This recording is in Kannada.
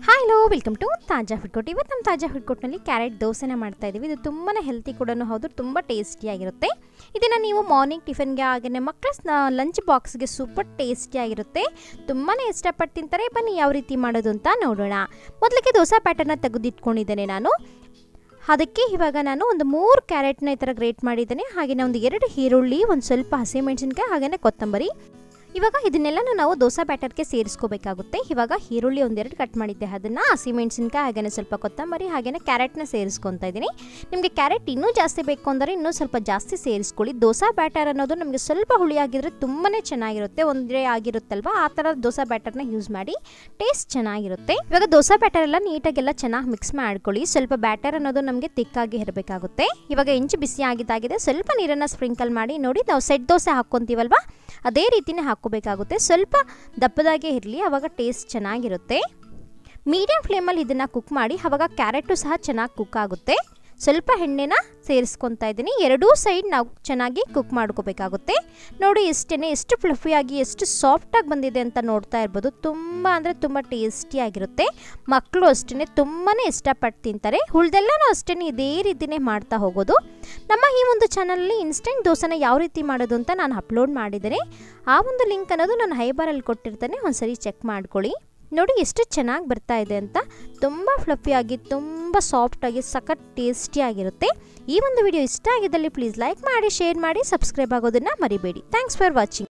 hi hello welcome to Taaza food court ಇವತ್ತು ನಮ್ಮ ತಾಜಾ ಫುಡ್ ಕೋಟ್ನಲ್ಲಿ ಕ್ಯಾರೆಟ್ ದೋಸೆನ ಮಾಡ್ತಾ ಇದ್ದೀವಿ ಇದು ತುಂಬಾ ಹೆಲ್ತಿ ಕೂಡ ಹೌದು ತುಂಬ ಟೇಸ್ಟಿಯಾಗಿರುತ್ತೆ ಇದನ್ನು ನೀವು ಮಾರ್ನಿಂಗ್ ಟಿಫನ್ಗೆ ಹಾಗೆಯೇ ಮಕ್ಕಳ ಲಂಚ್ ಬಾಕ್ಸ್ಗೆ ಸೂಪರ್ ಟೇಸ್ಟಿಯಾಗಿರುತ್ತೆ ತುಂಬಾ ಇಷ್ಟಪಟ್ಟು ತಿಂತಾರೆ ಬನ್ನಿ ಯಾವ ರೀತಿ ಮಾಡೋದು ಅಂತ ನೋಡೋಣ ಮೊದಲಿಗೆ ದೋಸೆ ಪ್ಯಾಟರ್ನ ತೆಗೆದಿಟ್ಕೊಂಡಿದ್ದೇನೆ ನಾನು ಅದಕ್ಕೆ ಇವಾಗ ನಾನು ಒಂದು ಮೂರು ಕ್ಯಾರೆಟ್ನ ಈ ಥರ ಗ್ರೇಟ್ ಮಾಡಿದ್ದೇನೆ ಹಾಗೆಯೇ ಒಂದು ಎರಡು ಈರುಳ್ಳಿ ಒಂದು ಸ್ವಲ್ಪ ಹಸಿಮೆಣಸಿನ್ಕಾಯಿ ಹಾಗೆಯೇ ಕೊತ್ತಂಬರಿ ಇವಾಗ ಇದನ್ನೆಲ್ಲ ನಾವು ದೋಸೆ ಬ್ಯಾಟರ್ಗೆ ಸೇರಿಸ್ಕೋಬೇಕಾಗುತ್ತೆ ಇವಾಗ ಈರುಳ್ಳಿ ಒಂದೆರಡು ಕಟ್ ಮಾಡಿದ್ದೆ ಅದನ್ನು ಹಸಿಮೆಣಸಿನ್ಕಾಯಿ ಹಾಗೆಯೇ ಸ್ವಲ್ಪ ಕೊತ್ತಂಬರಿ ಹಾಗೆಯೇ ಕ್ಯಾರೆಟ್ನ ಸೇರಿಸ್ಕೊತಾ ಇದ್ದೀನಿ ನಿಮಗೆ ಕ್ಯಾರೆಟ್ ಇನ್ನೂ ಜಾಸ್ತಿ ಬೇಕು ಅಂದರೆ ಇನ್ನೂ ಸ್ವಲ್ಪ ಜಾಸ್ತಿ ಸೇರಿಸ್ಕೊಳ್ಳಿ ದೋಸೆ ಬ್ಯಾಟರ್ ಅನ್ನೋದು ನಮಗೆ ಸ್ವಲ್ಪ ಹುಳಿಯಾಗಿದ್ರೆ ತುಂಬಾ ಚೆನ್ನಾಗಿರುತ್ತೆ ಒಂದೇ ಆಗಿರುತ್ತಲ್ವ ಆ ಥರ ದೋಸೆ ಬ್ಯಾಟರ್ನ ಯೂಸ್ ಮಾಡಿ ಟೇಸ್ಟ್ ಚೆನ್ನಾಗಿರುತ್ತೆ ಇವಾಗ ದೋಸೆ ಬ್ಯಾಟರ್ ಎಲ್ಲ ನೀಟಾಗೆಲ್ಲ ಚೆನ್ನಾಗಿ ಮಿಕ್ಸ್ ಮಾಡ್ಕೊಳ್ಳಿ ಸ್ವಲ್ಪ ಬ್ಯಾಟರ್ ಅನ್ನೋದು ನಮಗೆ ತಿಕ್ಕಾಗಿ ಇರಬೇಕಾಗುತ್ತೆ ಇವಾಗ ಇಂಚು ಬಿಸಿ ಆಗಿದ್ದಾಗಿದೆ ಸ್ವಲ್ಪ ನೀರನ್ನು ಸ್ಪ್ರಿಂಕಲ್ ಮಾಡಿ ನೋಡಿ ನಾವು ಸೆಟ್ ದೋಸೆ ಹಾಕ್ಕೊಂತೀವಲ್ವಾ ಅದೇ ರೀತಿನೇ ಹಾಕ್ಕೋಬೇಕಾಗುತ್ತೆ ಸ್ವಲ್ಪ ದಪ್ಪದಾಗೆ ಇರಲಿ ಆವಾಗ ಟೇಸ್ಟ್ ಚೆನ್ನಾಗಿರುತ್ತೆ ಮೀಡಿಯಮ್ ಫ್ಲೇಮಲ್ಲಿ ಇದನ್ನು ಕುಕ್ ಮಾಡಿ ಆವಾಗ ಕ್ಯಾರೆಟು ಸಹ ಚೆನ್ನಾಗಿ ಕುಕ್ ಆಗುತ್ತೆ ಸ್ವಲ್ಪ ಎಣ್ಣೆನ ಸೇರಿಸ್ಕೊತಾ ಇದ್ದೀನಿ ಎರಡೂ ಸೈಡ್ ನಾವು ಚೆನ್ನಾಗಿ ಕುಕ್ ಮಾಡ್ಕೋಬೇಕಾಗುತ್ತೆ ನೋಡಿ ಇಷ್ಟೇ ಎಷ್ಟು ಫ್ಲಫಿಯಾಗಿ ಎಷ್ಟು ಸಾಫ್ಟಾಗಿ ಬಂದಿದೆ ಅಂತ ನೋಡ್ತಾ ಇರ್ಬೋದು ತುಂಬ ಅಂದರೆ ತುಂಬ ಟೇಸ್ಟಿಯಾಗಿರುತ್ತೆ ಮಕ್ಕಳು ಅಷ್ಟೇ ತುಂಬಾ ಇಷ್ಟಪಟ್ಟು ತಿಂತಾರೆ ಉಳ್ದೆಲ್ಲನೂ ಅಷ್ಟೇ ಇದೇ ರೀತಿನೇ ಮಾಡ್ತಾ ಹೋಗೋದು ನಮ್ಮ ಈ ಒಂದು ಚಾನಲಲ್ಲಿ ಇನ್ಸ್ಟೆಂಟ್ ದೋಸೆನ ಯಾವ ರೀತಿ ಮಾಡೋದು ಅಂತ ನಾನು ಅಪ್ಲೋಡ್ ಮಾಡಿದ್ದೇನೆ ಆ ಒಂದು ಲಿಂಕ್ ಅನ್ನೋದು ನಾನು ಹೈಬಾರಲ್ಲಿ ಕೊಟ್ಟಿರ್ತೇನೆ ಒಂದ್ಸರಿ ಚೆಕ್ ಮಾಡ್ಕೊಳ್ಳಿ ನೋಡಿ ಎಷ್ಟು ಚೆನ್ನಾಗಿ ಬರ್ತಾ ಇದೆ ಅಂತ ತುಂಬ ಫ್ಲಫಿಯಾಗಿ ತುಂಬ ಸಾಫ್ಟಾಗಿ ಸಖತ್ ಟೇಸ್ಟಿಯಾಗಿರುತ್ತೆ ಈ ಒಂದು ವಿಡಿಯೋ ಇಷ್ಟ ಆಗಿದ್ದಲ್ಲಿ ಪ್ಲೀಸ್ ಲೈಕ್ ಮಾಡಿ ಶೇರ್ ಮಾಡಿ ಸಬ್ಸ್ಕ್ರೈಬ್ ಆಗೋದನ್ನು ಮರಿಬೇಡಿ ಥ್ಯಾಂಕ್ಸ್ ಫಾರ್ ವಾಚಿಂಗ್